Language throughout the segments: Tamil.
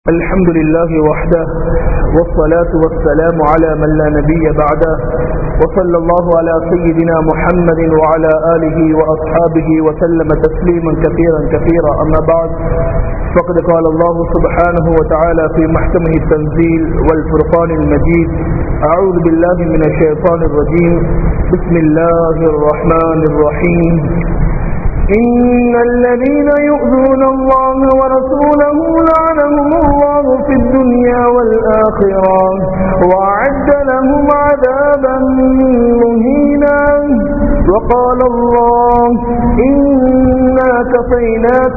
الحمد لله وحده والصلاة والسلام على من لا نبي بعده وصلى الله على سيدنا محمد وعلى آله وأصحابه وسلم تسليما كثيرا كثيرا أما بعد فقد قال الله سبحانه وتعالى في محكمه التنزيل والفرقان المجيد أعوذ بالله من الشيطان الرجيم بسم الله الرحمن الرحيم إن الذين يؤذون الله ورسوله لعنهم الله في الدنيا والآخرة وأعد لهم عذابا مهينا وقال الله إنا كفيناك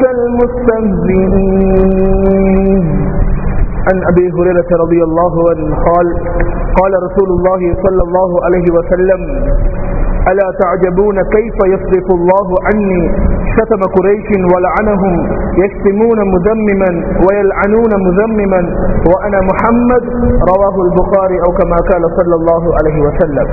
المستهزئين عن أبي هريرة رضي الله عنه قال قال رسول الله صلى الله عليه وسلم ألا تعجبون كيف يصرف الله عني شتم قريش ولعنهم يشتمون مذمما ويلعنون مذمما وأنا محمد رواه البخاري أو كما قال صلى الله عليه وسلم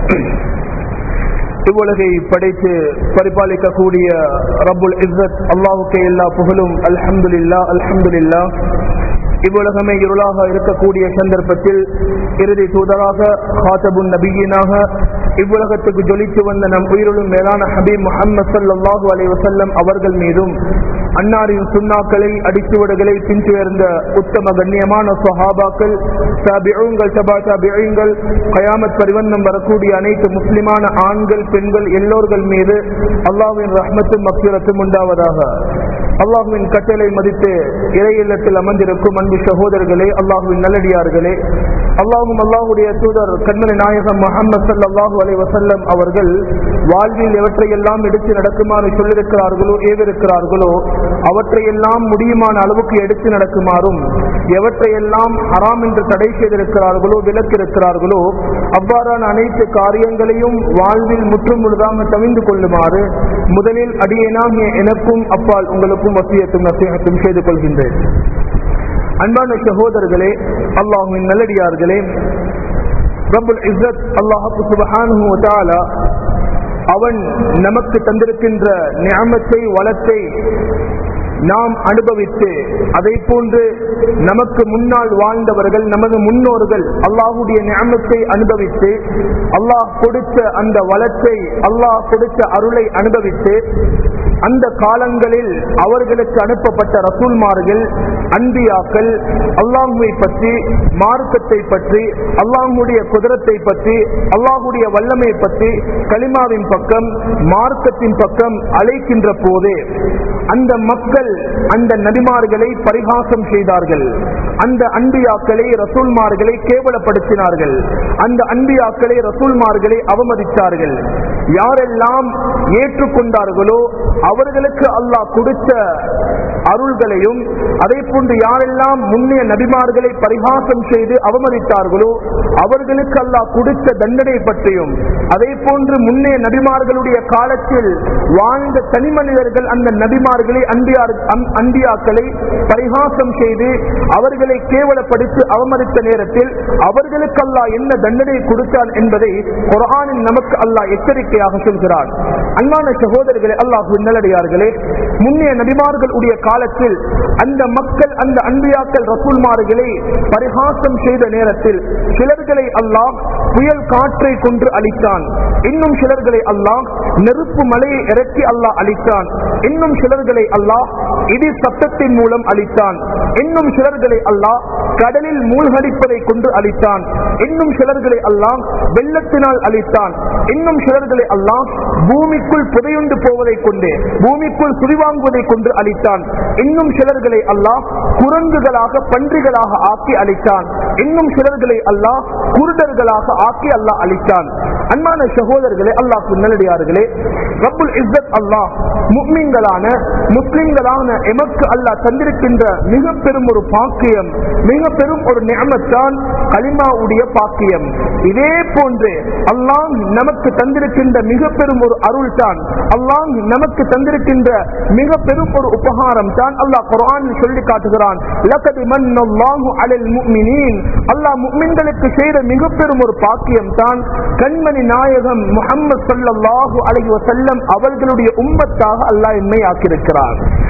இவ்வுலகை படைத்து பரிபாலிக்கக்கூடிய ரப்புல் இஸ்ஸத் அல்லாஹுக்கே எல்லா புகழும் அல்ஹம்துலில்லா அல்ஹம்துலில்லா இவ்வுலகமே இருளாக இருக்கக்கூடிய சந்தர்ப்பத்தில் இறுதி தூதராக ஹாத்தபுன் நபியினாக இவ்வுலகத்துக்கு ஜொலித்து வந்த நம் உயிரிலும் மேலான ஹபீப் முஹம்மது சல்லாஹூ அலை வசல்லம் அவர்கள் மீதும் அன்னாரின் சுண்ணாக்களை அடிச்சுவடுகளை பின்துயர்ந்த உத்தம கண்ணியமான சொஹாபாக்கள் தாபிழுங்கள் தபா தாபிழுங்கள் கயாமத் பரிவந்தம் வரக்கூடிய அனைத்து முஸ்லிமான ஆண்கள் பெண்கள் எல்லோர்கள் மீது அல்லாஹுவின் ரஹ்மத்தும் மக்சூரத்தும் உண்டாவதாக அல்லாஹுவின் கட்டளை மதித்து இறை இல்லத்தில் அமர்ந்திருக்கும் அன்பு சகோதரர்களே அல்லாஹுவின் நல்லடியார்களே அல்லாஹும் அல்லாஹுடைய தூதர் கண்மணி நாயகம் முகமது சல்லாஹூ அலை வசல்லம் அவர்கள் வாழ்வில் எவற்றையெல்லாம் எடுத்து நடக்குமாறு சொல்லியிருக்கிறார்களோ ஏவிருக்கிறார்களோ அவற்றையெல்லாம் முடியுமான அளவுக்கு எடுத்து நடக்குமாறும் எவற்றையெல்லாம் ஹராம் என்று தடை செய்திருக்கிறார்களோ விலக்கிருக்கிறார்களோ அவ்வாறான அனைத்து காரியங்களையும் வாழ்வில் முற்றும் முழுதாக தவிந்து கொள்ளுமாறு முதலில் அடியேனாகிய எனக்கும் அப்பால் உங்களுக்கும் வசியத்தும் நசீகத்தும் செய்து கொள்கின்றேன் அன்பான சகோதரர்களே அல்லாஹுவின் நல்லடியார்களே ரபுல் இஸ்ஸத் அல்லாஹு சுபஹானு தாலா அவன் நமக்கு தந்திருக்கின்ற ஞாபத்தை வளத்தை நாம் அனுபவித்து அதை போன்று நமக்கு முன்னால் வாழ்ந்தவர்கள் நமது முன்னோர்கள் அல்லாஹுடைய ஞாபத்தை அனுபவித்து அல்லாஹ் கொடுத்த அந்த வளத்தை அல்லாஹ் கொடுத்த அருளை அனுபவித்து அந்த காலங்களில் அவர்களுக்கு அனுப்பப்பட்ட ரசூல்மார்கள் அன்பியாக்கள் அல்லாஹுவை பற்றி மார்க்கத்தை பற்றி அல்லாஹுடைய குதிரத்தை பற்றி அல்லாஹுடைய வல்லமை பற்றி கலிமாவின் பக்கம் மார்க்கத்தின் பக்கம் அழைக்கின்ற போதே அந்த மக்கள் அந்த நபிமார்களை பரிகாசம் செய்தார்கள் அந்த அன்பியாக்களை ரசூல்மார்களை கேவலப்படுத்தினார்கள் அந்த அன்பியாக்களை ரசூல்மார்களை அவமதித்தார்கள் யாரெல்லாம் ஏற்றுக்கொண்டார்களோ அவர்களுக்கு அல்லாஹ் கொடுத்த அருள்களையும் அதே போன்று யாரெல்லாம் முன்னைய நபிமார்களை பரிகாசம் செய்து அவமதித்தார்களோ அவர்களுக்கு அல்லாஹ் கொடுத்த தண்டனை பற்றியும் அதே போன்று முன்னைய நபிமார்களுடைய காலத்தில் வாழ்ந்த தனி மனிதர்கள் அந்த நபிமார்களை அன்பியார் அன்பியாக்களை பரிகாசம் செய்து அவர்களை கேவலப்படுத்தி அவமதித்த நேரத்தில் அவர்களுக்கு அல்லாஹ் என்ன தண்டனை கொடுத்தான் என்பதை குரானில் நமக்கு அல்லாஹ் எச்சரிக்கையாக சொல்கிறான் அன்பான சகோதரர்களே அல்லாஹு நல்லடியார்களே முன்னைய நபிமார்களுடைய காலத்தில் அந்த மக்கள் அந்த அன்பியாக்கள் ரசூல்மார்களை பரிகாசம் செய்த நேரத்தில் சிலர்களை அல்லாஹ் புயல் காற்றை கொன்று அளித்தான் இன்னும் சிலர்களை அல்லாஹ் நெருப்பு மலையை இறக்கி அல்லாஹ் அளித்தான் இன்னும் சிலர்களை அல்லாஹ் இடி சத்தத்தின் மூலம் அளித்தான் இன்னும் சிலர்களை அல்லாஹ் கடலில் மூழ்கடிப்பதை கொண்டு அளித்தான் இன்னும் சிலர்களை அல்லாஹ் வெள்ளத்தினால் அளித்தான் இன்னும் சிலர்களை அல்லாஹ் பூமிக்குள் புதையுண்டு போவதை கொண்டு பூமிக்குள் சுரிவாங்குவதை கொண்டு அளித்தான் இன்னும் சிலர்களை அல்லாஹ் குரங்குகளாக பன்றிகளாக ஆக்கி அளித்தான் இன்னும் சிலர்களை அல்லாஹ் குருடர்களாக ஆக்கி அல்லாஹ் அளித்தான் அன்பான சகோதரர்களே அல்லாஹ் நல்லடியார்களே ரப்புல் இஸ்ஸத் அல்லாஹ் முக்மீன்களான முஸ்லிம்களான எமக்கு அல்லாஹ் தந்திருக்கின்ற மிக பெரும் ஒரு பாக்கியம் மிக பெரும் ஒரு நியமத்தான் கலிமாவுடைய பாக்கியம் இதே போன்று அல்லாஹ் நமக்கு தந்திருக்கின்ற மிக பெரும் ஒரு அருள் தான் அல்லாஹ் நமக்கு தந்திருக்கின்ற மிக பெரும் ஒரு உபகாரம் தான் அல்லாஹ் குர்ஆனில் சொல்லி காட்டுகிறான் லகத் மன்னல்லாஹு அலல் முஃமினீன் அல்லாஹ் முஃமின்களுக்கு செய்த மிக பெரும் ஒரு பாக்கியம் தான் கண்மணி நாயகம் முஹம்மது ஸல்லல்லாஹு அலைஹி வஸல்லம் அவர்களுடைய உம்மத்தாக அல்லாஹ் என்னை ஆக்கியிருக்கிறார்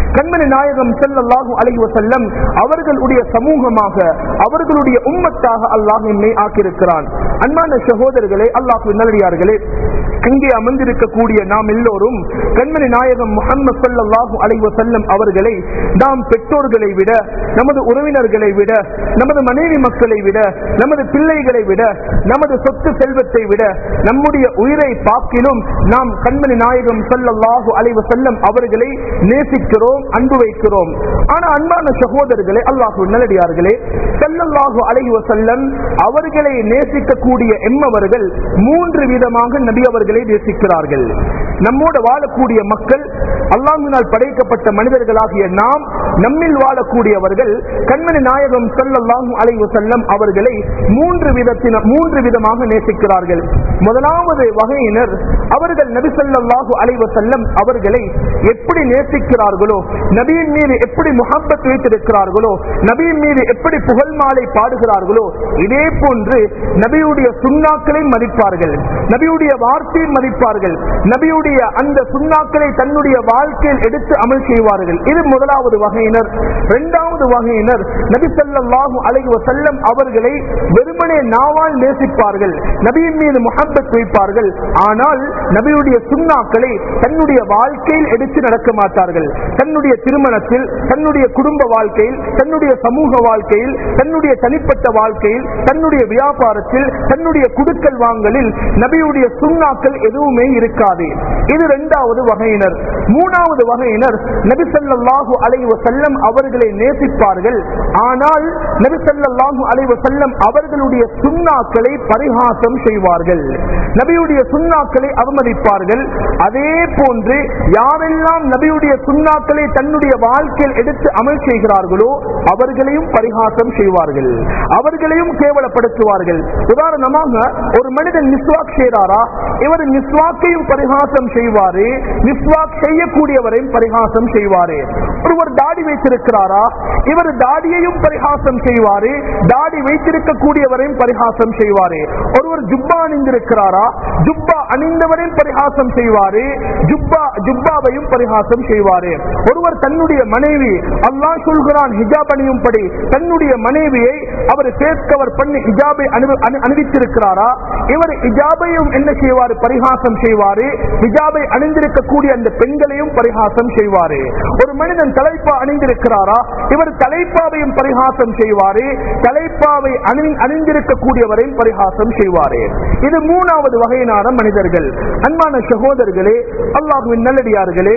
கண்மணி நாயகம் ஸல்லல்லாஹு அலைஹி வஸல்லம் அவர்களுடைய சமூகமாக அவர்களுடைய உம்மத்தாக அல்லாஹ் என்னை ஆக்கியிருக்கிறான் அன்பான சகோதரர்களே அல்லாஹ் நல்லடியார்களே இங்கே அமர்ந்திருக்கக்கூடிய நாம் எல்லோரும் கண்மணி நாயகம் முகம்மது ஸல்லல்லாஹு அலைஹி வஸல்லம் அவர்களை நாம் பெற்றோர்களை விட நமது உறவினர்களை விட நமது மனைவி மக்களை விட நமது பிள்ளைகளை விட நமது சொத்து செல்வத்தை விட நம்முடைய உயிரை பாக்கிலும் நாம் கண்மணி நாயகம் ஸல்லல்லாஹு அலைஹி வஸல்லம் அவர்களை நேசிக்கிறோம் அன்பு வைக்கிறோம் ஆனா அன்பான சகோதரர்களே அல்லாஹு நல்லடியார்களே ஸல்லல்லாஹு அலைஹி வஸல்லம் அவர்களை நேசிக்கக்கூடிய எம்மவர்கள் மூன்று விதமாக நபி அவர்களை நேசிக்கிறார்கள் நம்மோடு வாழக்கூடிய மக்கள் அல்லாஹ்வினால் படைக்கப்பட்ட மனிதர்களாகிய நாம் நம்மில் வாழக்கூடியவர்கள் கண்மணி நாயகம் ஸல்லல்லாஹு அலைஹி வஸல்லம் அவர்களை மூன்று விதத்தின மூன்று விதமாக நேசிக்கிறார்கள் முதலாவது வகையினர் அவர்கள் நபி ஸல்லல்லாஹு அலைஹி வஸல்லம் அவர்களை எப்படி நேசிக்கிறார்களோ நபியின் மீது எப்படி முஹப்பத் வைத்திருக்கிறார்களோ நபியின் மீது எப்படி புகழ் மாலை பாடுகிறார்களோ இதே போன்று நபியுடைய சுண்ணாக்களை மதிப்பார்கள் நபியுடைய வார்த்தையை மதிப்பார்கள் நபியுடைய அந்த சுண்ணாக்களை தன்னுடைய வாழ்க்கையில் எடுத்து அமல் செய்வார்கள் இது முதலாவது வகையினர் இரண்டாவது வகையினர் நபி ஸல்லல்லாஹு அலைஹி வஸல்லம் அவர்களை வெறுமனே நாவால் நேசிப்பார்கள் நபியின் மீது முஹப்பத் வைப்பார்கள் ஆனால் நபியுடைய சுண்ணாக்களை தன்னுடைய வாழ்க்கையில் எடுத்து நடக்க மாட்டார்கள் தன்னுடைய திருமணத்தில் தன்னுடைய குடும்ப வாழ்க்கையில் தன்னுடைய சமூக வாழ்க்கையில் தன்னுடைய தனிப்பட்ட வாழ்க்கையில் தன்னுடைய வியாபாரத்தில் தன்னுடைய குடுக்கல் வாங்கலில் நபியுடைய சுண்ணாக்கள் எதுவுமே இருக்காது இது இரண்டாவது வகையினர் மூணாவது வகையினர் நபி ஸல்லல்லாஹு அலைஹி வஸல்லம் அவர்களை நேசிப்பார்கள் ஆனால் நபி ஸல்லல்லாஹு அலைஹி வஸல்லம் அவர்களுடைய சுண்ணாக்களை பரிகாசம் செய்வார்கள் நபியுடைய சுண்ணாக்களை அவமதிப்பார்கள் அதே போன்று யாரெல்லாம் நபியுடைய சுண்ணாக்களை தன்னுடைய வாழ்க்கையில் எடுத்து அமல் செய்கிறார்களோ அவர்களையும் பரிகாசம் செய்வார்கள் அவர்களையும் கேவலப்படுத்துவார்கள் உதாரணமாக ஒரு மனிதன் மிஸ்வாக் செய்கிறாரா இவர் மிஸ்வாக்கையும் பரிகாசம் செய்வாரு மிஸ்வாக் செய்யக்கூடியவரையும் பரிகாசம் செய்வாரு ஒருவர் தாடி வைத்திருக்கிறாரா இவர் தாடியையும் பரிகாசம் செய்வாரு தாடி வைத்திருக்கக்கூடியவரையும் பரிகாசம் செய்வாரு ஒருவர் ஜுப்பா அணிந்திருக்கிறாரா ஜுப்பா அணிந்தவரையும் பரிகாசம் செய்வாரு ஜுப்பா ஜுப்பாவையும் பரிகாசம் செய்வாரு ஒருவர் தன்னுடைய மனைவி அல்லாஹ் சொல்கிறான் ஹிஜாப் அணியும்படி தன்னுடைய மனைவியை அவர் ஃபேஸ் கவர் பண்ணி ஹிஜாபை அணு- அணு- அணிவித்திருக்கிறாரா இவர் ஹிஜாபையும் என்ன செய்வாரு பரிகாசம் செய்வாரு ஹிஜாபை அணிந்திருக்கக்கூடிய அந்த பெண்களையும் பரிகாசம் செய்வாரு ஒரு மனிதன் தலைப்பா அணிந்திருக்கிறாரா இவர் தலைப்பாவையும் பரிகாசம் செய்வாரு தலைப்பாவை அணி அணிந்திருக்கக்கூடியவரையும் பரிகாசம் செய்வாரு இது மூணாவது வகையினான மனிதர்கள் அன்பான சகோதரர்களே அல்லாஹுவின் நல்லடியார்களே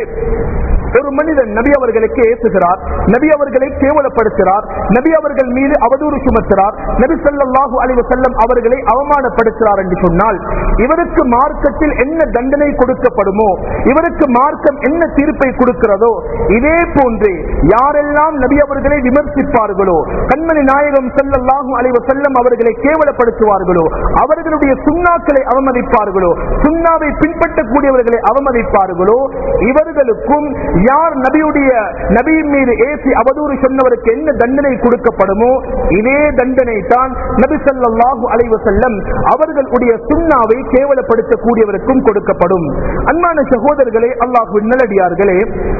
ஒரு மனிதன் நபி அவர்களுக்கு ஏசுகிறார் நபி அவர்களை கேவலப்படுத்துகிறார் நபி அவர்கள் மீது அவதூறு சுமத்துகிறார் நபி ஸல்லல்லாஹு அலைஹி வஸல்லம் அவர்களை அவமானப்படுத்துகிறார் என்று சொன்னால் இவருக்கு மார்க்கத்தில் என்ன தண்டனை கொடுக்கப்படுமோ இவருக்கு மார்க்கம் என்ன தீர்ப்பை கொடுக்கிறதோ இதே போன்று யாரெல்லாம் நபி அவர்களை விமர்சிப்பார்களோ கண்மணி நாயகம் ஸல்லல்லாஹு அலைஹி வஸல்லம் அவர்களை கேவலப்படுத்துவார்களோ அவர்களுடைய சுண்ணாக்களை அவமதிப்பார்களோ சுண்ணாவை பின்பற்றக்கூடியவர்களை அவமதிப்பார்களோ இவர்களுக்கும் யார் நபியுடைய நபியின் மீது ஏசி அவதூறு சொன்னவருக்கு என்ன தண்டனை கொடுக்கப்படுமோ இதே தண்டனை தான் நபி ஸல்லல்லாஹு அலைஹி வஸல்லம் அவர்களுடைய சுண்ணாவை கேவலப்படுத்தக்கூடியவருக்கும் கொடுக்கப்படும் அன்பான சகோதரர்களே அல்லாஹ்வின் நல்லடியார்களே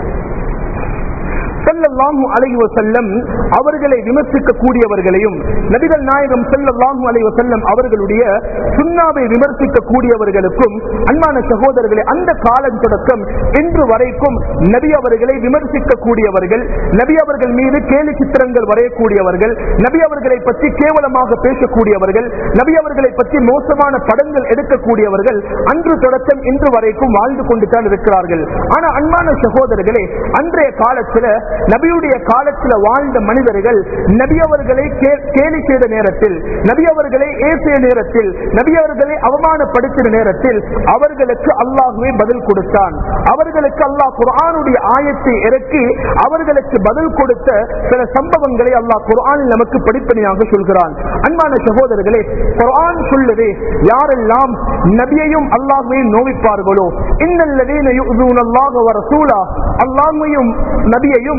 ஸல்லல்லாஹு அலைஹி வஸல்லம் அவர்களை விமர்சிக்க கூடியவர்களையும் நபிகள் நாயகம் ஸல்லல்லாஹு அலைஹி வஸல்லம் அவர்களுடைய சுன்னாவை விமர்சிக்க கூடியவர்களுக்கும் அன்பான சகோதரர்களே அந்த காலம் தொடக்கம் இன்று வரைக்கும் நபி அவர்களை விமர்சிக்க கூடியவர்கள் நபி அவர்கள் மீது கேலி சித்திரங்கள் வரையக்கூடியவர்கள் நபி அவர்களை பற்றி கேவலமாக பேசக்கூடியவர்கள் நபி அவர்களை பற்றி மோசமான படங்கள் எடுக்கக்கூடியவர்கள் அன்று தொடக்கம் இன்று வரைக்கும் வாழ்ந்து கொண்டு தான் இருக்கிறார்கள் ஆனா அன்பான சகோதரர்களே அன்றைய காலத்துல நபியுடைய காலத்துல வாழ்ந்த மனிதர்கள் நபி அவர்களை கே- கேலி செய்த நேரத்தில் நபி அவர்களை ஏசிய நேரத்தில் நபி அவர்களை அவமானப்படுத்தின நேரத்தில் அவர்களுக்கு அல்லாஹுவே பதில் கொடுத்தான் அவர்களுக்கு அல்லாஹ் குர்ஆனுடைய ஆயத்தை இறக்கி அவர்களுக்கு பதில் கொடுத்த சில சம்பவங்களை அல்லாஹ் குர்ஆனில் நமக்கு படிப்படியாக சொல்கிறான் அன்பான சகோதரர்களே குர்ஆன் சொல்லுது யாரெல்லாம் நபியையும் அல்லாஹ்வையும் நோவிப்பார்களோ இன்னல்லதீன யு'தூன அல்லாஹ வ ரசூலா அல்லாஹ்வையும் நபியையும்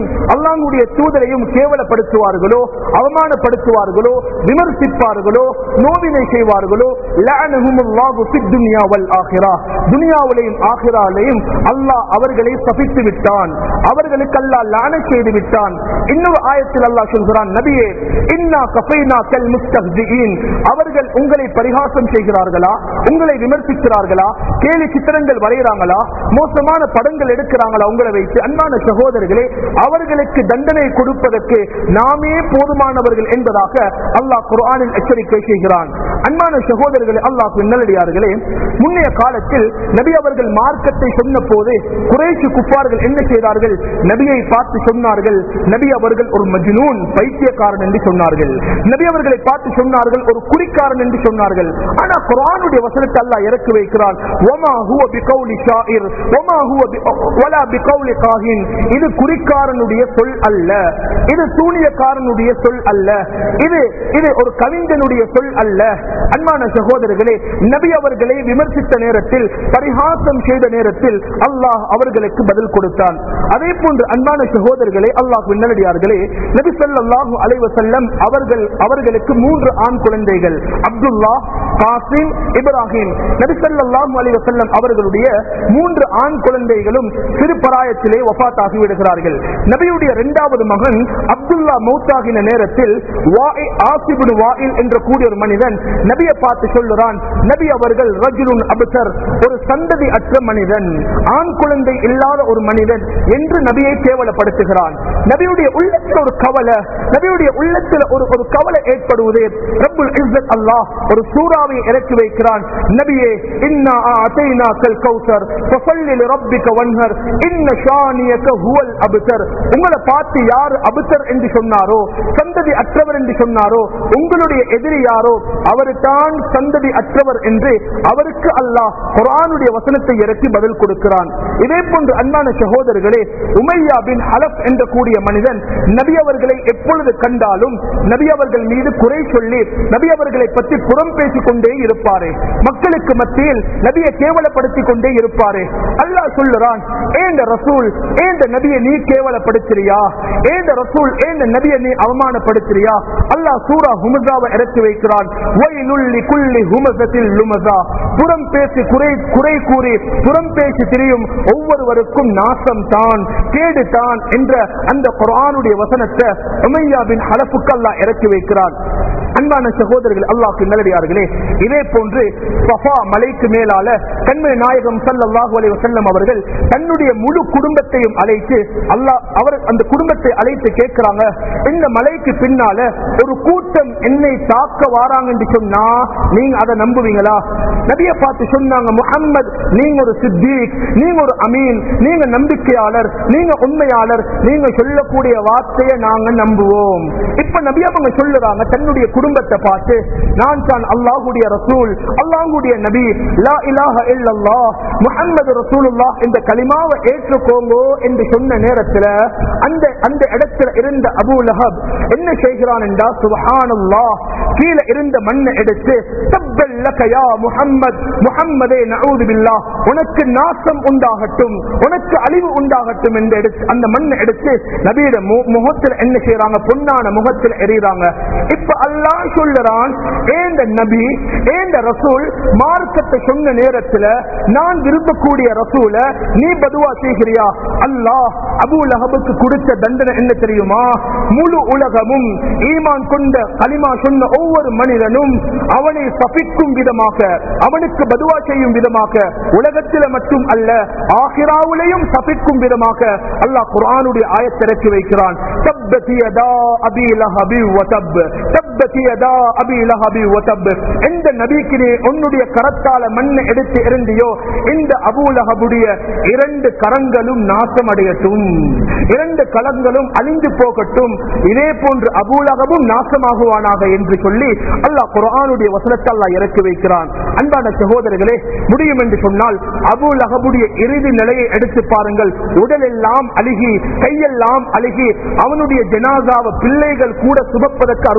அல்லாஹ்வுடைய தூதரையும் கேவலப்படுத்துவார்களோ அவமானப்படுத்துவார்களோ விமர்சிப்பார்களோ நோவினை செய்வார்களோ லஅனஹுமுல்லாஹு ஃபித் துன்யா வல் ஆখিরা துனியாவிலேயும் ஆகிராலையும் அல்லாஹ் அவர்களை சபித்து விட்டான் அவர்களுக்கு அல்லாஹ் லான செய்து விட்டான் இன்னொரு ஆயத்தில் அல்லாஹ் சொல்கிறான் நபியே இன்னா கஃபைனா கல் முஸ்தஹ்தியின் அவர்கள் உங்களை பரிகாசம் செய்கிறார்களா உங்களை விமர்சிக்கிறார்களா கேலி சித்திரங்கள் வரைகிறாங்களா மோசமான படங்கள் எடுக்கிறாங்களா உங்களை வைத்து அன்பான சகோதரர்களே அவர்களுக்கு தண்டனை கொடுப்பதற்கு நாமே போதுமானவர்கள் என்பதாக அல்லாஹ் குர்ஆனில் எச்சரிக்கை செய்கிறான் அன்பான சகோதரர்களே அல்லாஹ் நல்லடியார்களே முன்னைய காலத்தில் நபி அவர்கள் மார்க்கத்தை சொன்ன போது குறைஷி குப்பார்கள் என்ன செய்தார்கள் நபியை பார்த்து சொன்னார்கள் நபி அவர்கள் ஒரு மஜ்னூன் பைத்தியக்காரன் என்று சொன்னார்கள் நபி அவர்களை பார்த்து சொன்னார்கள் ஒரு குறிக்காரன் என்று சொன்னார்கள் ஆனா குர்ஆனுடைய வசனத்தை அல்லாஹ் இறக்கி வைக்கிறான் ஒமா ஹுவ பிகௌலி ஷாயிர் ஒமா ஹுவ பி- வலா பிகௌலி காஹின் இது குறிக்காரனுடைய சொல் அல்ல இது சூனியக்காரனுடைய சொல் அல்ல இது இது ஒரு கவிஞனுடைய சொல் அல்ல அன்பான சகோதரர்களே நபி அவர்களை விமர்சித்த நேரத்தில் பரிகாசம் செய்த நேரத்தில் அல்லாஹ் அவர்களுக்கு பதில் கொடுத்தான் அதே போன்று அன்பான சகோதரர்களே அல்லாஹ் நல்லடியார்களே நபி ஸல்லல்லாஹு அலைஹி வஸல்லம் அவர்கள் அவர்களுக்கு மூன்று ஆண் குழந்தைகள் அப்துல்லா காசிம் இப்ராஹிம் நபி ஸல்லல்லாஹு அலைஹி வஸல்லம் அவர்களுடைய மூன்று ஆண் குழந்தைகளும் சிறு பராயத்திலே வஃபாத்தாகி விடுகிறார்கள் நபியுடைய இரண்டாவது மகன் அப்துல்லா மௌத்தாகின நேரத்தில் வாஇ- ஆசிபுன் வாயில் என்ற கூடிய ஒரு மனிதன் நபியை பார்த்து சொல்லுறான் நபி அவர்கள் ரஜுலுன் அபுசர் ஒரு சந்ததி அற்ற மனிதன் ஆண் குழந்தை இல்லாத ஒரு மனிதன் என்று நபியை கேவலப்படுத்துகிறான் நபியுடைய உள்ளத்தில் ஒரு கவலை நபியுடைய உள்ளத்தில் ஒரு ஒரு கவலை ஏற்படுவது ரப்புல் இஸ்ஸத் அல்லாஹ் ஒரு சூறாவை இறக்கி வைக்கிறான் நபியே இன்னா ஆதைனாக்கல் கௌசர் ஃபஸல்லி லிரப்பிக வன்ஹர் இன்ன ஷானியக ஹுவல் அபுசர் உங்களை பார்த்து யார் அபுசர் என்று சொன்னாரோ சந்ததி அற்றவர் என்று சொன்னாரோ உங்களுடைய எதிரி யாரோ அவர்தான் சந்ததி அற்றவர் என்று அவருக்கு அல்லாஹ் குர்ஆனுடைய வசனத்தை இறக்கி பதில் கொடுக்கிறான் இதே போன்று அன்பான சகோதரர்களே உமையா பின் ஹலப் என்ற கூடிய மனிதன் நபி அவர்களை எப்பொழுது கண்டாலும் நபி அவர்கள் மீது குறை சொல்லி நபி அவர்களை பற்றி புறம் பேசிக் கொண்டே இருப்பாரே மக்களுக்கு மத்தியில் நபியை கேவலப்படுத்திக் கொண்டே இருப்பாரே அல்லாஹ் சொல்லுறான் ஏந்த ரசூல் ஏந்த நபியை நீ கேவலப்படுத்துறியா ஏந்த ரசூல் ஏந்த நபியை நீ அவமானப்படுத்துறியா அல்லாஹ் சூரா ஹுமசாவை இறக்கி வைக்கிறான் வயலுள்ளி குள்ளி ஹுமசத்தில் லுமசா புறம் பேசி குறை குறை கூறி புறம் பேசி திரியும் ஒவ்வொருவருக்கும் நாசம் தான் கேடு தான் என்ற அந்த குர்ஆனுடைய வசனத்தை உமையா பின் ஹலஃபுக்கு அல்லாஹ் இறக்கி வைக்கிறான் அன்பான சகோதரர்கள் அல்லாஹ்க்கு நல்லடியார்களே இதே போன்று சஃபா மலைக்கு மேலால கண்மணி நாயகம் ஸல்லல்லாஹு அலைஹி வஸல்லம் அவர்கள் தன்னுடைய முழு குடும்பத்தையும் அழைத்து அல்லாஹ் அவர் அந்த குடும்பத்தை அழைத்து கேட்கிறாங்க இந்த மலைக்கு பின்னால ஒரு கூட்டம் என்னை தாக்க வாராங்க என்று சொன்னா நீங்க அதை நம்புவீங்களா நபிய பார்த்து சொன்னாங்க முஹம்மது நீங்க ஒரு சித்தீக் நீங்க ஒரு அமீன் நீங்க நம்பிக்கையாளர் நீங்க உண்மையாளர் நீங்க சொல்லக்கூடிய வார்த்தையை நாங்க நம்புவோம் இப்ப நபி அவங்க சொல்லுறாங்க தன்னுடைய குடும்பத்தை பார்த்து நான் தான் அல்லாஹுடைய ரசூல் அல்லாஹுடைய நபி லா இலாஹ இல்லல்லாஹ் முஹம்மது ரசூலுல்லாஹ் இந்த கலிமாவை ஏற்றுக்கோங்கோ என்று சொன்ன நேரத்துல அந்த அந்த இடத்துல இருந்த அபூ லஹப் என்ன செய்கிறான் என்றா சுப்ஹானல்லாஹ் கீழே இருந்த மண்ணை எடுத்து தப்பல் லக யா முஹம்மத் முஹம்மதே நஊது பில்லாஹ் உனக்கு நாசம் உண்டாகட்டும் உனக்கு அழிவு உண்டாகட்டும் என்று எடுத்து அந்த மண்ணை எடுத்து நபியோட மு- முகத்தில் என்ன செய்யறாங்க பொன்னான முகத்தில் எறிகிறாங்க இப்ப அல்லாஹ் சொல்லுறான் ஏந்த நபி ஏந்த ரசூல் மார்க்கத்தை சொன்ன நேரத்துல நான் விரும்பக்கூடிய ரசூல நீ பதுவா செய்கிறியா அல்லாஹ் அபூ லஹபுக்கு கொடுத்த தண்டனை என்ன தெரியுமா முழு உலகமும் ஈமான் கொண்ட கலிமா சொன்ன ஒவ்வொரு மனிதனும் அவனை சபிக்கும் விதமாக அவனுக்கு பதுவா செய்யும் விதமாக உலகத்தில மட்டும் அல்ல ஆகிராவிலையும் சபிக்கும் விதமாக அல்லாஹ் குர்ஆனுடைய ஆயத்திறக்கி வைக்கிறான் தப்பத் யதா அபீ லஹபி வதப் தப்பத் யதா அபீ லஹபி வதப் எந்த நபிக்கு நீ உன்னுடைய கரத்தால மண்ணை எடுத்து எறிந்தியோ இந்த அபூ லஹபுடைய இரண்டு கரங்களும் நாசம் அடையட்டும் இரண்டு கலங்களும் அழிந்து போகட்டும் இதே போன்று அபூலகமும் நாசமாகுவானாக என்று சொல்லி அல்லாஹ் குர்ஆனுடைய வசனத்தை அல்லாஹ் இறக்கி வைக்கிறான் அன்பான சகோதரர்களே முடியும் என்று சொன்னால் அபூ லஹபுடைய இறுதி நிலையை எடுத்து பாருங்கள் உடலெல்லாம் அழுகி கையெல்லாம் அழுகி அவனுடைய ஜனாசாவை பிள்ளைகள் கூட சுமப்பதற்கு அருவறுப்பு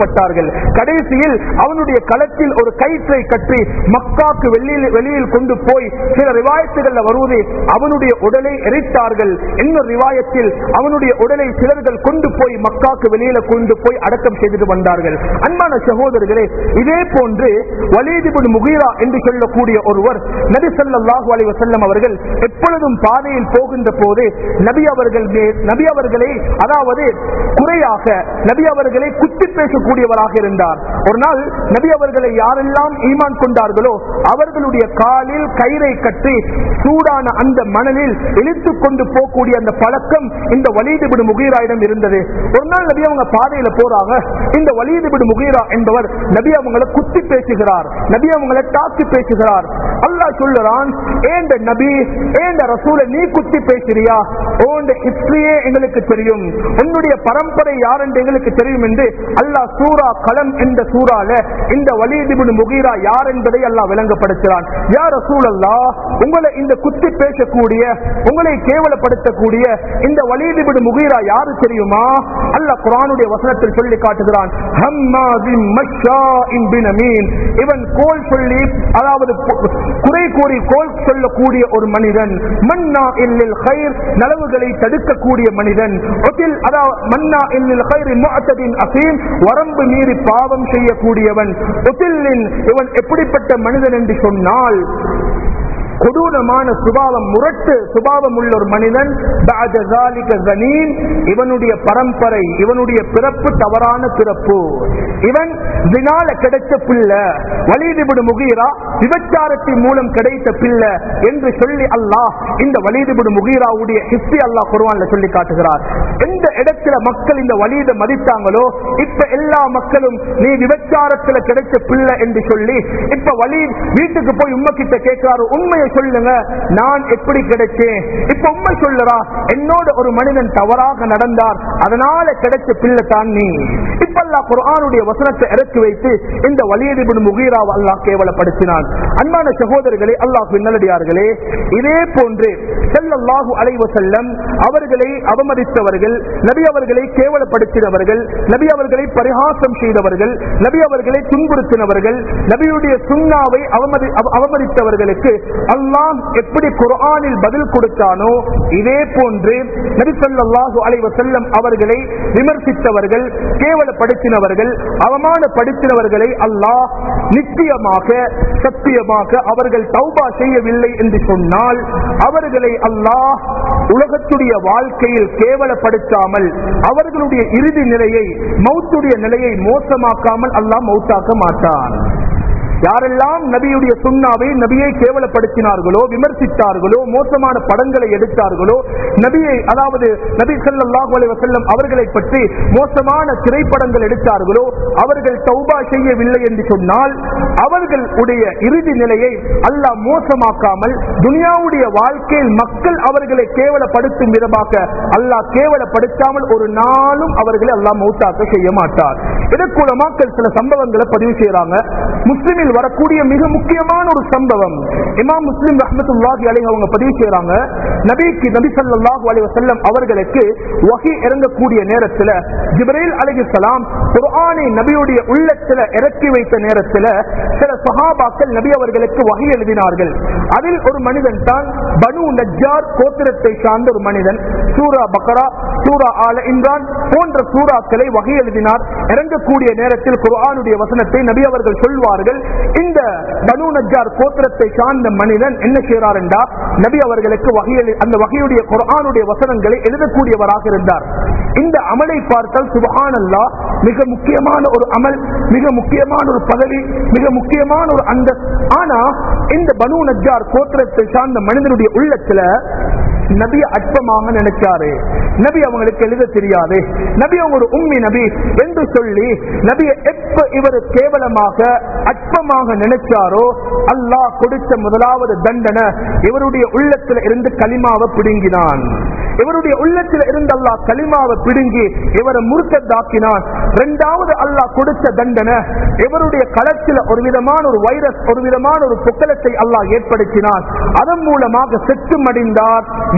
செயல்பட்டார்கள் கடைசியில் அவனுடைய களத்தில் ஒரு கயிற்றை கற்றி மக்காக்கு வெளியில் வெளியில் கொண்டு போய் சில ரிவாயத்துகள்ல வருவது அவனுடைய உடலை எரித்தார்கள் இன்னொரு ரிவாயத்தில் அவனுடைய உடலை சிலர்கள் கொண்டு போய் மக்காக்கு வெளியில கொண்டு போய் அடக்கம் செய்துட்டு வந்தார்கள் அன்பான சகோதரர்களே இதே போன்று வலீதிபுன் முகீரா என்று சொல்லக்கூடிய ஒருவர் நபி ஸல்லல்லாஹு அலைஹி வஸல்லம் அவர்கள் எப்பொழுதும் பாதையில் போகின்ற போது நபி அவர்கள் மே- நபி அவர்களை அதாவது குறையாக நபி அவர்களை குத்தி பேசக்கூடியவராக இருந்தார் ஒரு நாள் நபி அவர்களை யாரெல்லாம் ஈமான் கொண்டார்களோ அவர்களுடைய காலில் கயிறை கட்டி சூடான அந்த மணலில் இழுத்துக் கொண்டு போகக்கூடிய அந்த பழக்கம் இந்த வலிதுபிடு முகீராயிடம் இருந்தது ஒரு நாள் நபி அவங்க பாதையில போறாங்க இந்த வலிதுபிடு முகீரா என்பவர் நபி அவங்களை குத்தி பேசுகிறார் நபி அவங்களை தாக்கி பேசுகிறார் அல்லாஹ் சொல்லுறான் ஏண்ட நபி ஏண்ட ரசூலை நீ குத்தி பேசுறியா உன்னுடைய ஹிஸ்டரியே எங்களுக்கு தெரியும் உன்னுடைய பரம்பரை யார் என்று எங்களுக்கு தெரியும் என்று அல்லாஹ் சூரா களம் என்ற சூறால இந்த வலிதிபின் முகீரா யார் என்பதை அல்லாஹ் விளங்கப்படுத்துகிறான் யார் ரசூல் உங்களை இந்த குத்தி பேசக்கூடிய உங்களை கேவலப்படுத்தக்கூடிய இந்த வலிதிபின் முகீரா யாரு தெரியுமா அல்லாஹ் குர்ஆனுடைய வசனத்தில் சொல்லி காட்டுகிறான் ஹம்மாஸின் மஷ்ஷாஇன் பினமீன் இவன் கோல் சொல்லி அதாவது கு- குறை கூறி கோல் சொல்லக்கூடிய ஒரு மனிதன் மன்னா இல்லில் ஹைர் நலவுகளை தடுக்கக்கூடிய மனிதன் ஒத்தில் அதாவது மன்னா இல்லில் ஹைர் முஅத்ததின் அசீம் வரம்பு மீறி பாவம் செய்யக்கூடியவன் ஒத்தில்லின் இவன் எப்படிப்பட்ட மனிதன் என்று சொன்னால் கொடூரமான சுபாவம் முரட்டு சுபாவம் உள்ள ஒரு மனிதன் بعد ذلك زنين, இவனுடைய பரம்பரை இவனுடைய பிறப்பு தவறான பிறப்பு இவன் வினால கிடைத்த பிள்ளை வலிதுபிடு முகீரா விபச்சாரத்தின் மூலம் கிடைத்த பிள்ளை என்று சொல்லி அல்லாஹ் இந்த வலிதுபிடு முகீராவுடைய ஹிஸ்டி அல்லாஹ் குர்ஆன்ல சொல்லி காட்டுகிறார் எந்த இடத்துல மக்கள் இந்த வலிதை மதித்தாங்களோ இப்ப எல்லா மக்களும் நீ விபச்சாரத்துல கிடைச்ச பிள்ளை என்று சொல்லி இப்ப வலி வீட்டுக்கு போய் உண்மை கிட்ட கேட்கிறாரு உண்மையை சொல்லுங்க நான் எப்படி கிடைச்சேன் இப்ப உண்மை சொல்லுறா என்னோட ஒரு மனிதன் தவறாக நடந்தார் அதனால கிடைச்ச பிள்ளை தான் நீ இப்ப அல்லாஹ் குர்ஆனுடைய வசனத்தை இறக்கி வைத்து இந்த வலியதிபின் முகீராவை அல்லாஹ் கேவலப்படுத்தினான் அன்பான சகோதரர்களே அல்லாஹ் நல்லடியார்களே இதே போன்று ஸல்லல்லாஹு அலைஹி வஸல்லம் அவர்களை அவமதித்தவர்கள் நபி அவர்களை கேவலப்படுத்தினவர்கள் நபி அவர்களை பரிகாசம் செய்தவர்கள் நபி அவர்களை துன்புறுத்தினவர்கள் நபியுடைய சுண்ணாவை அவமதி அவ- அவமதித்தவர்களுக்கு அல்லாஹ் எப்படி குர்ஆனில் பதில் கொடுத்தானோ இதே போன்று நபி ஸல்லல்லாஹு அலைஹி வஸல்லம் அவர்களை விமர்சித்தவர்கள் கேவலப்படுத்தினவர்கள் அவமானப்படுத்தினவர்களை அல்லாஹ் நிச்சயமாக சத்தியமாக அவர்கள் தௌபா செய்யவில்லை என்று சொன்னால் அவர்களை அல்லாஹ் உலகத்துடைய வாழ்க்கையில் கேவலப்படுத்தாமல் அவர்களுடைய இறுதி நிலையை மௌத்துடைய நிலையை மோசமாக்காமல் அல்லாஹ் மௌத்தாக்க மாட்டான் யாரெல்லாம் நபியுடைய சுண்ணாவை நபியை கேவலப்படுத்தினார்களோ விமர்சித்தார்களோ மோசமான படங்களை எடுத்தார்களோ நபியை அதாவது நபி ஸல்லல்லாஹு அலைஹி வஸல்லம் அவர்களை பற்றி மோசமான திரைப்படங்கள் எடுத்தார்களோ அவர்கள் தௌபா செய்யவில்லை என்று சொன்னால் அவர்களுடைய இறுதி நிலையை அல்லாஹ் மோசமாக்காமல் துனியாவுடைய வாழ்க்கையில் மக்கள் அவர்களை கேவலப்படுத்தும் விதமாக அல்லாஹ் கேவலப்படுத்தாமல் ஒரு நாளும் அவர்களை அல்லாஹ் மௌத்தாக்க செய்ய மாட்டார் இதற்கு உலமாக்கள் சில சம்பவங்களை பதிவு செய்யறாங்க முஸ்லிமில் வரக்கூடிய மிக முக்கியமான ஒரு சம்பவம் இமாம் முஸ்லிம் ரஹ்மத்துல்லாஹி அலைஹி அவங்க பதிவு செய்யறாங்க நபிக்கு நபி ஸல்லல்லாஹு அலைஹி வஸல்லம் அவர்களுக்கு வஹி இறங்கக்கூடிய நேரத்துல ஜிப்ரீல் அலைஹிஸ்ஸலாம் குர்ஆனை நபியுடைய உள்ளத்துல இறக்கி வைத்த நேரத்துல சில சஹாபாக்கள் நபி அவர்களுக்கு வஹி எழுதினார்கள் அதில் ஒரு மனிதன் தான் பனு நஜ்ஜார் கோத்திரத்தை சார்ந்த ஒரு மனிதன் சூரா பக்ரா சூரா ஆல இம்ரான் போன்ற சூறாக்களை வகை எழுதினார் இறங்கக்கூடிய நேரத்தில் குர்ஆனுடைய வசனத்தை நபி அவர்கள் சொல்வார்கள் இந்த பனு நஜ்ஜார் கோத்திரத்தை சார்ந்த மனிதன் என்ன செய்கிறார் என்றா நபி அவர்களுக்கு வகையில் அந்த வகையுடைய குர்ஆனுடைய வசனங்களை எழுதக்கூடியவராக இருந்தார் இந்த அமலை பார்த்தால் சுபஹானல்லா மிக முக்கியமான ஒரு அமல் மிக முக்கியமான ஒரு பதவி மிக முக்கியமான ஒரு அந்த ஆனா இந்த பனு நஜ்ஜார் கோத்திரத்தை சார்ந்த மனிதனுடைய உள்ளத்துல நபி அற்பமாக நினைச்சாரு நபி அவங்களுக்கு எழுத தெரியாது நபி அவங்க ஒரு உம்மி நபி என்று சொல்லி நபியை எப்ப இவர் கேவலமாக அற்பமாக நினைச்சாரோ அல்லாஹ் கொடுத்த முதலாவது தண்டனை இவருடைய உள்ளத்துல இருந்து களிமாவை பிடுங்கினான் இவருடைய உள்ளத்துல இருந்து அல்லாஹ் களிமாவை பிடுங்கி இவரை முறுக்கத்தாக்கினான் இரண்டாவது அல்லாஹ் கொடுத்த தண்டனை இவருடைய களத்தில் ஒரு விதமான ஒரு வைரஸ் ஒரு விதமான ஒரு புக்கலத்தை அல்லாஹ் ஏற்படுத்தினான் அதன் மூலமாக செத்து மடிந்தார்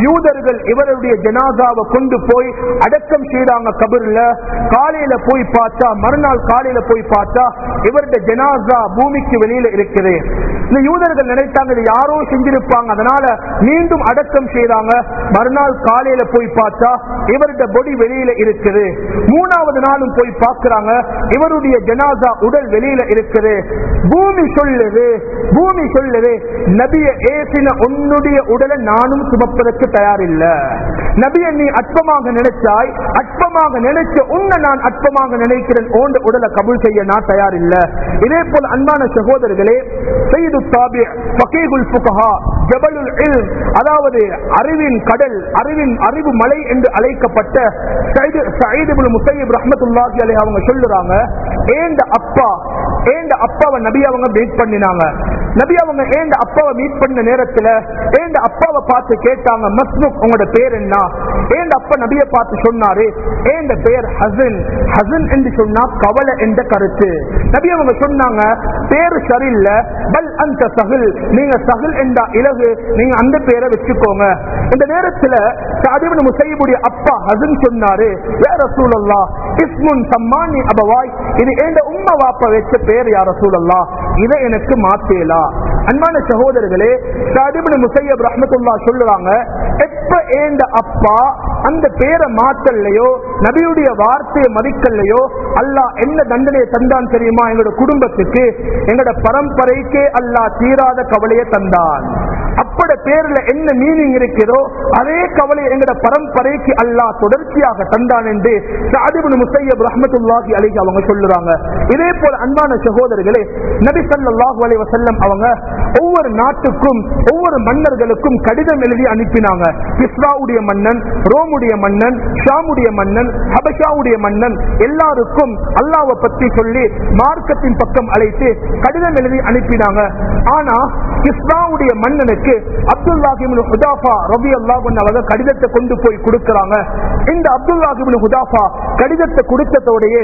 யூதர்கள் இவருடைய ஜனாசாவை கொண்டு போய் அடக்கம் செய்தாங்க கபர்ல காலையில போய் பார்த்தா மறுநாள் காலையில போய் பார்த்தா இவருடைய ஜனாசா பூமிக்கு வெளியில இருக்குது இந்த யூதர்கள் நினைத்தாங்க இது யாரோ செஞ்சிருப்பாங்க அதனால மீண்டும் அடக்கம் செய்தாங்க மறுநாள் காலையில போய் பார்த்தா இவருடைய பொடி வெளியில இருக்குது மூணாவது நாளும் போய் பார்க்கிறாங்க இவருடைய ஜனாசா உடல் வெளியில இருக்குது பூமி சொல்லுது பூமி சொல்லுது நபிய ஏசின உன்னுடைய உடலை நானும் சுமப்பதற்கு தயாரில்ல நபிய நீ அற்பமாக நினைச்சாய் அற்பமாக நினைச்ச உன்னை நான் அற்பமாக நினைக்கிறேன் ஓண்ட உடலை கபூல் செய்ய நான் தயாரில்ல இதே போல் அன்பான சகோதரர்களே செய்து தாபி ஃபகீகுல் ஃபுகஹா ஜபலுல் இல்ம் அதாவது அறிவின் கடல் அறிவின் அறிவு மலை என்று அழைக்கப்பட்ட சயீது சயீது இப்னு முஸையிப் ரஹ்மத்துல்லாஹி அலைஹி அவங்க சொல்லுறாங்க ஏண்ட அப்பா ஏண்ட அப்பாவை நபி அவங்க மீட் பண்ணினாங்க நபி அவங்க ஏண்ட அப்பாவை மீட் பண்ண நேரத்துல ஏண்ட அப்பாவை பார்த்து கேட்டாங்க மஸ்முக் உங்களோட பேர் என்ன ஏண்ட அப்பா நபியை பார்த்து சொன்னாரு ஏண்ட பேர் ஹசன் ஹசன் என்று சொன்னா கவலை என்ற கருத்து நபி அவங்க சொன்னாங்க பேரு சரியில்லை பல் அந்த சகில் நீங்க சகில் என்றா இலகு நீங்க அந்த பேரை வச்சுக்கோங்க இந்த நேரத்துல சாதிபன் முசைபுடைய அப்பா ஹசன் சொன்னாரு யார சூழல்லா இஸ்முன் சம்மானி அபவாய் இது ஏண்ட உம்மா வாப்பா வச்ச பேர் யார சூழல்லா இதை எனக்கு மாத்தேலா அன்பான சகோதரர்களே சாதிபன் முசையப் ரஹ்மத்துல்லா சொல்லுவாங்க எப்ப ஏண்ட அப்பா அந்த பேரை மாத்தல்லையோ நபியுடைய வார்த்தையை மதிக்கல்லையோ அல்லாஹ் என்ன தண்டனையை தந்தான் தெரியுமா எங்களோட குடும்பத்துக்கு எங்களோட பரம்பரைக்கே அல்லாஹ் தீராத கவலையை தந்தான் அப்பட பேர்ல என்ன மீனிங் இருக்கிறதோ அதே கவலை எங்கட பரம்பரைக்கு அல்லாஹ் தொடர்ச்சியாக தந்தான் என்று சாதிபுன் முசையப் ரஹ்மத்துல்லாஹி அலைஹி அவங்க சொல்லுறாங்க இதே போல அன்பான சகோதரர்களே நபி ஸல்லல்லாஹு அலைஹி வஸல்லம் அவங்க ஒவ்வொரு நாட்டுக்கும் ஒவ்வொரு மன்னர்களுக்கும் கடிதம் எழுதி அனுப்பினாங்க கிஸ்ராவுடைய மன்னன் ரோமுடைய மன்னன் ஷாமுடைய மன்னன் ஹபஷாவுடைய மன்னன் எல்லாருக்கும் அல்லாஹ்வை பத்தி சொல்லி மார்க்கத்தின் பக்கம் அழைத்து கடிதம் எழுதி அனுப்பினாங்க ஆனா கிஸ்ராவுடைய மன்னனுக்கு அப்துல்லாஹிபின் ஹுதாஃபா ரபி அல்லாஹ் அவங்க கடிதத்தை கொண்டு போய் கொடுக்கறாங்க இந்த அப்துல்லாஹிபின் ஹுதாஃபா கடிதத்தை கொடுத்ததோடையே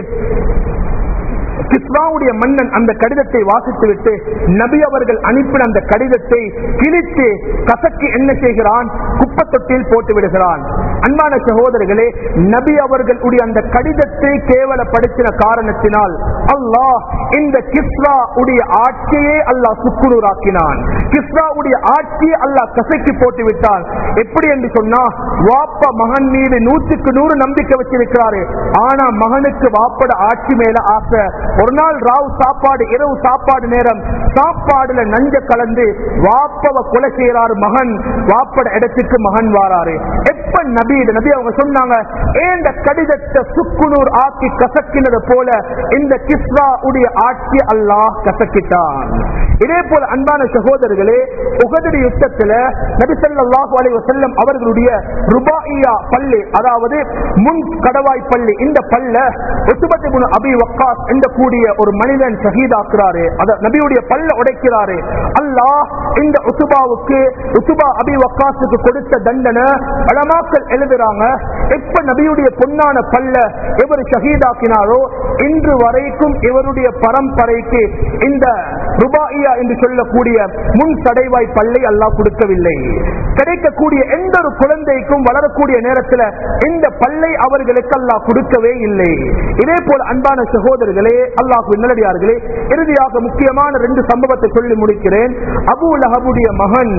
கிஸ்ராவுடைய மன்னன் அந்த கடிதத்தை வாசித்து விட்டு நபி அவர்கள் அனுப்பின அந்த கடிதத்தை கிழித்து கசக்கி என்ன செய்கிறான் குப்பை தொட்டியில் போட்டு விடுகிறான் அன்பான சகோதரர்களே நபி அவர்களுடைய அந்த கடிதத்தை கேவலப்படுத்தின காரணத்தினால் அல்லாஹ் இந்த கிஸ்ரா உடைய ஆட்சியே அல்லாஹ் சுக்குநூறாக்கினான் கிஸ்ரா உடைய ஆட்சியை அல்லாஹ் கசக்கி போட்டு விட்டான் எப்படி என்று சொன்னா வாப்பா மகன் மீது நூற்றுக்கு நூறு நம்பிக்கை வச்சிருக்கிறாரு ஆனா மகனுக்கு வாப்பட ஆட்சி மேல ஆசை ஒரு நாள் ராவ் சாப்பாடு இரவு சாப்பாடு நேரம் சாப்பாடுல நஞ்ச கலந்து வாப்பவ கொலை செய்யறாரு மகன் வாப்பட இடத்துக்கு மகன் வாராரு எப்ப நபி இது நபி அவங்க சொன்னாங்க ஏந்த கடிதத்தை சுக்குனூர் ஆக்கி கசக்கினது போல இந்த கிஸ்ரா உடைய ஆட்சி அல்லாஹ் கசக்கிட்டான் இதே போல அன்பான சகோதரர்களே உகதடி யுத்தத்துல நபி ஸல்லல்லாஹு அலைஹி வஸல்லம் அவர்களுடைய ருபாயியா பள்ளி அதாவது முன் கடவாய் பள்ளி இந்த பல்ல உசுபத் இப்னு அபி வக்காஸ் என்ற கூடிய ஒரு மனிதன் ஷஹீதாக்குறாரு அத நபியுடைய பல்ல உடைக்கிறாரு அல்லாஹ் இந்த உசுபாவுக்கு உசுபா அபி வக்காஸுக்கு கொடுத்த தண்டனை பலமாக்கள் எழுதுறாங்க எப்ப நபியுடைய பொன்னான பல்ல இவர் ஷஹீதாக்கினாரோ இன்று வரைக்கும் இவருடைய பரம்பரைக்கு இந்த ருபாயியா என்று சொல்லக்கூடிய முன் சடைவாய் பல்லை அல்லாஹ் கொடுக்கவில்லை கிடைக்கக்கூடிய எந்த ஒரு குழந்தைக்கும் வளரக்கூடிய நேரத்தில் இந்த பல்லை அவர்களுக்கு அல்லாஹ் கொடுக்கவே இல்லை இதே போல அன்பான சகோதரர்களே அல்லாஹ் நல்லடியார்களே இறுதியாக முக்கியமான ரெண்டு சம்பவத்தை சொல்லி முடிக்கிறேன் அபு லஹபுடைய மகன்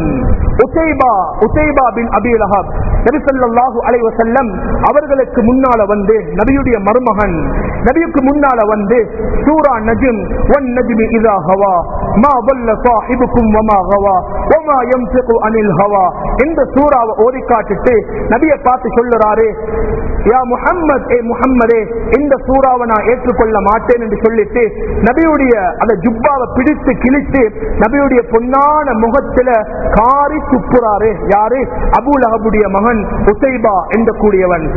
உசைபா உசைபா பின் அபி லஹப் நபி ஸல்லல்லாஹு அலைஹி வஸல்லம் அவர்களுக்கு முன்னால வந்து நபியுடைய மருமகன் நபியுக்கு முன்னால வந்து சூரா நஜ்ம் வன் நஜ்மி இதா ஹவா மா வல்ல சாஹிபுக்கும் வமா ஹவா வமா யம்சிகு அனில் ஹவா இந்த சூறாவை ஓதி காட்டிட்டு நபியை பார்த்து சொல்லுறாரு யா முஹம்மத் ஏ முஹம்மதே இந்த சூறாவை நான் ஏற்றுக்கொள்ள மாட்டேன் என்று சொல்லிட்டு நபியுடைய அந்த ஜுப்பாவை பிடித்து கிழித்து நபியுடைய பொன்னான முகத்துல காரி துப்புறாரு யாரு அபு லஹபுடைய மகன் உசைபா என்ற கூடியவன்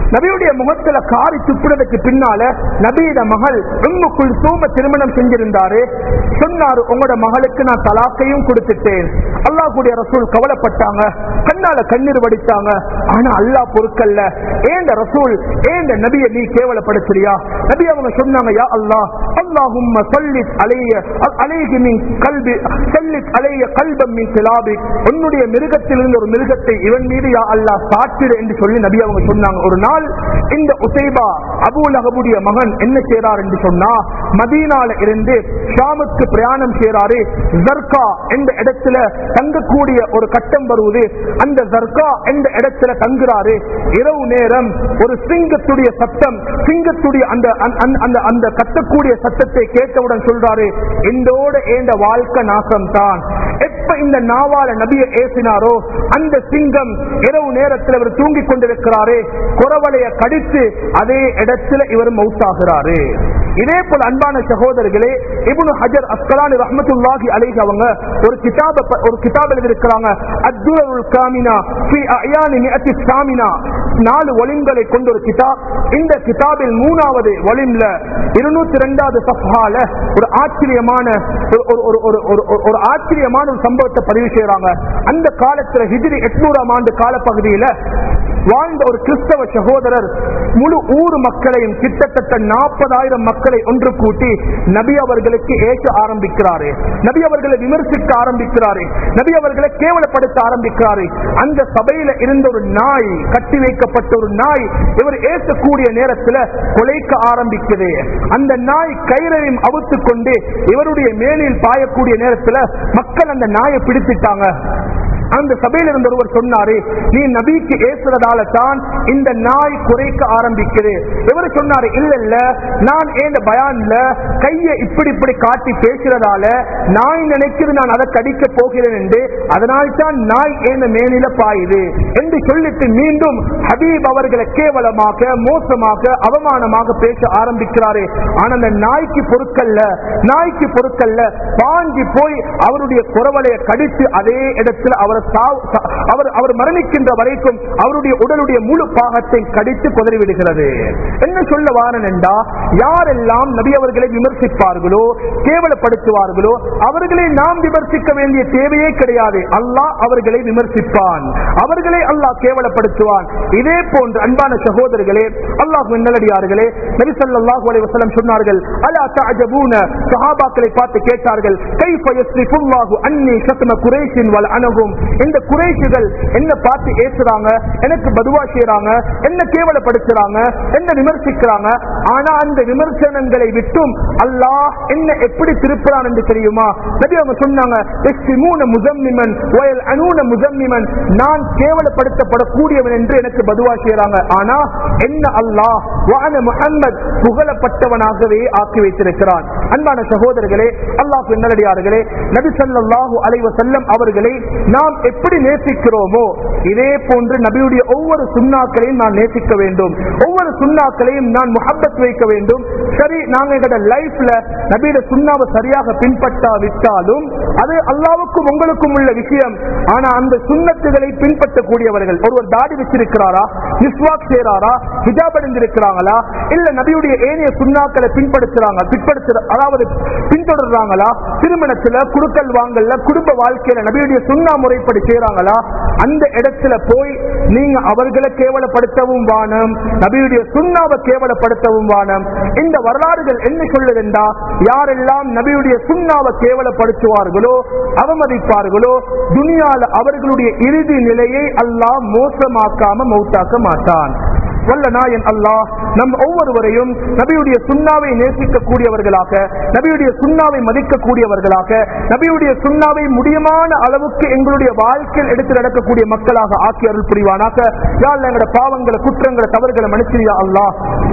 நபியுடைய முகத்துல காரி துப்புறதுக்கு பின்னால நபியிட மகள் உம்முக்குள் சூம திருமணம் செஞ்சிருந்தாரு சொன்னாரு உங்களோட மகளுக்கு நான் தலாக்கையும் கொடுத்துட்டேன் அல்லாஹ் கூடிய ரசூல் கவலைப்பட்டாங்க கண்ணால கண்ணீர் வடித்தாங்க ஆனா அல்லாஹ் பொறுக்கல்ல ஏண்ட ரசூல் ஏண்ட நபியை நீ கேவலப்படுத்துறியா நபி அவங்க சொன்னாங்க யா அல்லாஹ் அல்லாஹும்ம சல்லித் அலைய அலைஹி மின் கல்பி சல்லித் அலைய கல்பம் மின் கிலாபி உன்னுடைய மிருகத்திலிருந்து ஒரு மிருகத்தை இவன் மீது யா அல்லாஹ் சாற்றிடு என்று சொல்லி நபி அவங்க சொன்னாங்க ஒரு நாள் இந்த உசைபா அபூ லஹபுடைய மகன் என்ன செய்றார் என்று சொன்னா மதீனால இருந்து ஷாமுக்கு பிரயாணம் செய்றாரு ஜர்கா என்ற இடத்துல தங்கக்கூடிய ஒரு கட்டம் வருவது அந்த ஜர்கா என்ற இடத்துல தங்குறாரு இரவு நேரம் ஒரு சிங்கத்துடைய சத்தம் சிங்கத்துடைய அந்த அந்த- அந்த- அந்த அந்த கத்தக்கூடிய சத்தத்தை கேட்டவுடன் சொல்றாரு என்னோட ஏண்ட வாழ்க்கை நாசம் தான் எப்ப இந்த நாவால நபியை ஏசினாரோ அந்த சிங்கம் இரவு நேரத்தில் இவர் தூங்கிக் கொண்டிருக்கிறாரே குறவலைய கடித்து அதே இடத்துல இவர் மௌத்தாகிறாரு இதே போல அன்பான சகோதரர்களே இப்னு ஹஜர் அஸ்கலானி ரஹ்மத்துல்லாஹி அலைஹி அவங்க ஒரு கிதாப ஒரு கிதாப் எழுதியிருக்கிறாங்க அத்துருல் காமினா ஃபி அயானி மிஅத்தி சாமினா நாலு ஒலிம்களை கொண்ட ஒரு கிதாப் இந்த கிதாபில் மூணாவது ஒலிம்ல இருநூத்தி ரெண்டாவது சஃபால ஒரு ஆச்சரியமான ஒரு- ஒரு- ஒரு- ஒரு- ஒரு- ஒரு- ஒரு ஆச்சரியமான ஒரு சம்பவத்தை பதிவு செய்யறாங்க அந்த காலத்துல ஹிஜ்ரி எட்நூறாம் ஆண்டு காலப்பகுதியில வாழ்ந்த ஒரு கிறிஸ்தவ சகோதரர் முழு ஊர் மக்களையும் கிட்டத்தட்ட நாற்பதாயிரம் மக்களை ஒன்று கூட்டி நபி அவர்களுக்கு ஏற்ற ஆரம்பிக்கிறாரு நபி அவர்களை விமர்சிக்க ஆரம்பிக்கிறாரு நபி அவர்களை கேவலப்படுத்த ஆரம்பிக்கிறாரு அந்த சபையில இருந்த ஒரு நாய் கட்டி வைக்கப்பட்ட ஒரு நாய் இவர் ஏற்கக்கூடிய நேரத்துல கொலைக்க ஆரம்பிக்குது அந்த நாய் கயிறையும் அவுத்து கொண்டு இவருடைய மேலில் பாயக்கூடிய நேரத்துல மக்கள் அந்த நாயை பிடித்துட்டாங்க அந்த சபையில் இருந்த ஒருவர் சொன்னாரு நீ நபிக்கு ஏசுறதால தான் இந்த நாய் குறைக்க ஆரம்பிக்குது இவர் சொன்னாரு இல்ல இல்ல நான் ஏன் பயான்ல கையை இப்படி இப்படி காட்டி பேசுறதால நாய் நினைக்கிறது நான் அதை கடிக்க போகிறேன் என்று அதனால் தான் நாய் ஏன் மேனில பாயுது என்று சொல்லிட்டு மீண்டும் ஹபீப் அவர்களை கேவலமாக மோசமாக அவமானமாக பேச ஆரம்பிக்கிறாரு ஆனா அந்த நாய்க்கு பொருட்கள்ல நாய்க்கு பொருட்கள்ல பாஞ்சி போய் அவருடைய குறவலையை கடித்து அதே இடத்துல அவரை சாவு- சா- அவர் அவர் மரணிக்கின்ற வரைக்கும் அவருடைய உடலுடைய முழு பாகத்தை கடித்து குதறிவிடுகிறது என்ன சொல்ல வாரன் என்றா யாரெல்லாம் நபி அவர்களை விமர்சிப்பார்களோ கேவலப்படுத்துவார்களோ அவர்களை நாம் விமர்சிக்க வேண்டிய தேவையே கிடையாது அல்லாஹ் அவர்களை விமர்சிப்பான் அவர்களை அல்லாஹ் கேவலப்படுத்துவான் இதே போன்று அன்பான சகோதரர்களே அல்லாஹ் நல்லடியார்களே நபி ஸல்லல்லாஹு அலைஹி வஸல்லம் சொன்னார்கள் அலா தஅஜபூன சஹாபாக்களை பார்த்து கேட்டார்கள் கைஃப யஸ்ரிஃபுல்லாஹு அன்னி ஷத்ம குரைஷின் வல் அனஹும் இந்த குறைஷிகள் என்ன பார்த்து ஏசுறாங்க எனக்கு பதுவா செய்யறாங்க என்ன கேவலப்படுத்துறாங்க என்ன விமர்சிக்கிறாங்க ஆனா அந்த விமர்சனங்களை விட்டும் அல்லாஹ் என்ன எப்படி திருப்புறான் என்று தெரியுமா நபி அவங்க சொன்னாங்க "யஸ்திமூன முஸம்மிமன் வயல் அனூன முஸம்மிமன் நான் கேவலப்படுத்தப்படக்கூடியவன் என்று எனக்கு பதுவா செய்யறாங்க ஆனா என்ன அல்லாஹ் வான முஹம்மத் புகழப்பட்டவனாகவே ஆக்கி வைத்திருக்கிறான் அன்பான சகோதரர்களே அல்லாஹ் நல்லடியார்களே நபி ஸல்லல்லாஹு அலைஹி வஸல்லம் அவர்களை நாம் எப்படி நேசிக்கிறோமோ இதே போன்று நபியுடைய ஒவ்வொரு சுண்ணாக்களையும் நான் நேசிக்க வேண்டும் ஒவ்வொரு சுண்ணாக்களையும் நான் முஹப்பத் வைக்க வேண்டும் சரி நாங்க எங்களோட லைஃப்ல நபியோட சுண்ணாவை சரியாக பின்பற்றாவிட்டாலும் அது அல்லாவுக்கும் உங்களுக்கும் உள்ள விஷயம் ஆனா அந்த சுண்ணத்துகளை பின்பற்றக்கூடியவர்கள் ஒருவர் தாடி வச்சிருக்கிறாரா மிஸ்வாக் செய்றாரா ஹிஜாப் அடைந்திருக்கிறாங்களா இல்ல நபியுடைய ஏனைய சுண்ணாக்களை பின்படுத்துறாங்க பின்படுத்துற அதாவது பின்தொடர்றாங்களா திருமணத்துல குடுக்கல் வாங்கல்ல குடும்ப வாழ்க்கையில நபியுடைய சுண்ணா முறைப்படி செய்றாங்களா அந்த இடத்துல போய் நீங்க அவர்களை கேவலப்படுத்தவும் வானம் நபியுடைய சுண்ணாவை கேவலப்படுத்தவும் வானம் இந்த வரலாறுகள் என்ன சொல்லுதுண்டா யாரெல்லாம் நபியுடைய சுண்ணாவை கேவலப்படுத்துவார்களோ அவமதிப்பார்களோ துனியால அவர்களுடைய இறுதி நிலையை அல்லாஹ் மோசமாக்காம மௌத்தாக்க மாட்டான் வல்ல நாயன் அல்லாஹ் நம் ஒவ்வொருவரையும் நபியுடைய சுண்ணாவை நேசிக்கக்கூடியவர்களாக நபியுடைய சுண்ணாவை மதிக்கக்கூடியவர்களாக நபியுடைய சுண்ணாவை முடியுமான அளவுக்கு எங்களுடைய வாழ்க்கையில் எடுத்து நடக்கக்கூடிய மக்களாக ஆக்கி அருள் புரிவானாக யாழ் எங்களோட பாவங்களை குற்றங்களை தவறுகளை மன்னிச்சியா அல்லாஹ்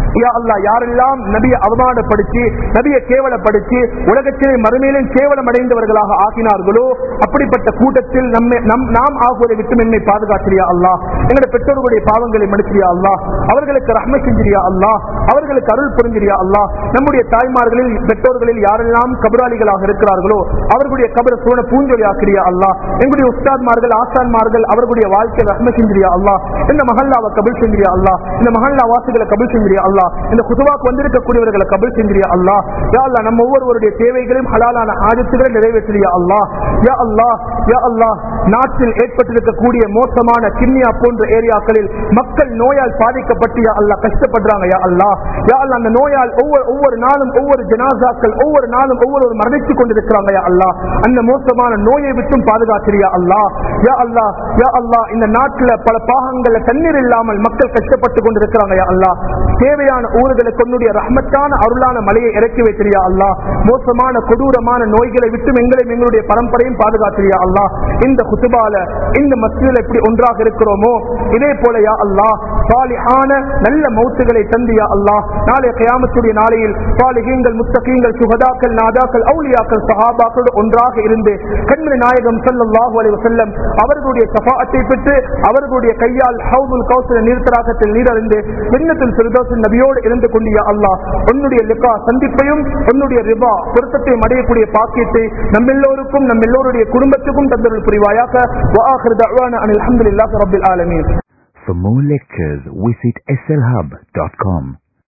யா அல்லாஹ் யாரெல்லாம் நபியை அவமானப்படுத்தி நபியை கேவலப்படுத்தி உலகத்திலே மறுமையிலும் கேவலம் அடைந்தவர்களாக ஆக்கினார்களோ அப்படிப்பட்ட கூட்டத்தில் நம்மை நம் நாம் ஆகுவதை விட்டு என்னை பாதுகாத்திரியா அல்லாஹ் எங்களுடைய பெற்றோர்களுடைய பாவங்களை மன்னிச்சிரியா அல்லாஹ் அவர்களுக்கு ரஹ்ம செஞ்சிரியா அல்லாஹ் அவர்களுக்கு அருள் புரிஞ்சிரியா அல்லாஹ் நம்முடைய தாய்மார்களில் பெற்றோர்களில் யாரெல்லாம் கபராளிகளாக இருக்கிறார்களோ அவர்களுடைய கபர சூழ பூஞ்சொலி ஆக்கிரியா அல்லாஹ் எங்களுடைய உஸ்தாத்மார்கள் ஆசான்மார்கள் அவர்களுடைய வாழ்க்கை ரஹ்ம செஞ்சிரியா அல்லாஹ் இந்த மஹல்லாவை கபில் செஞ்சிரியா அல்லாஹ் இந்த மஹல்லா வாசிகளை கபில் செஞ்சிரியா அல்லாஹ் இந்த குதுவாக்கு வந்திருக்கக்கூடியவர்களை கபில் செஞ்சிரியா அல்லாஹ் யா அல்லாஹ் நம்ம ஒவ்வொருவருடைய தேவைகளையும் ஹலாலான ஆஜத்துகளை நிறைவேற்றியா அல்லாஹ் யா அல்லாஹ் யா அல்லாஹ் நாட்டில் ஏற்பட்டிருக்கக்கூடிய மோசமான கிண்ணியா போன்ற ஏரியாக்களில் மக்கள் நோயால் பாதிக்கப்பட்டு யா அல்லாஹ் கஷ்டப்படுறாங்க யா அல்லாஹ் யா அல்லாஹ் அந்த நோயால் ஒவ்வொரு ஒவ்வொரு நாளும் ஒவ்வொரு ஜனாசாக்கள் ஒவ்வொரு நாளும் ஒவ்வொரு மரணித்துக் கொண்டிருக்கிறாங்க யா அல்லாஹ் அந்த மோசமான நோயை விட்டும் பாதுகாத்திரியா அல்லாஹ் யா அல்லாஹ் யா அல்லாஹ் இந்த நாட்டுல பல பாகங்கள்ல தண்ணீர் இல்லாமல் மக்கள் கஷ்டப்பட்டு கொண்டிருக்கிறாங்க யா அல்லாஹ் தேவையான ஊர்களுக்கு உன்னுடைய ரஹ்மத்தான அருளான மலையை இறக்கி வைத்திரியா அல்லாஹ் மோசமான கொடூரமான நோய்களை விட்டும் எங்களையும் எங்களுடைய பரம்பரையும் பாதுகாத்திரியா அல்லாஹ் இந்த குத்துபால இந்த மஸ்ஜிதில் எப்படி ஒன்றாக இருக்கிறோமோ இதே போல யா அல்லாஹ் சாலிஹான நல்ல மௌத்துகளை தந்தியா அல்லாஹ் நாளைய கயாமத்துடைய நாளையில் சாலிஹீங்கள் முத்தகீங்கள் சுகதாக்கள் நாதாக்கள் அவுலியாக்கள் சஹாபாக்களோடு ஒன்றாக இருந்து கண்மணி நாயகம் ஸல்லல்லாஹு அலைஹி வஸல்லம் அவர்களுடைய சஃபாஅத்தை பெற்று அவர்களுடைய கையால் ஹவுதுல் கௌசர நீர்த்தராகத்தில் நீரறிந்து ஜன்னத்துல் ஃபிர்தௌஸ் நபியோடு இருந்து கொண்டு யா அல்லாஹ் உன்னுடைய லிகா சந்திப்பையும் உன்னுடைய ரிபா பொருத்தத்தையும் அடையக்கூடிய பாக்கியத்தை நம்மெல்லோருக்கும் நம்ம எல்லோருடைய குடும்பத்துக்கும் தந்தருள் புரிவாயாக وآخر دعوانا أن الحمد لله رب العالمين For more lectures, visit slhub.com.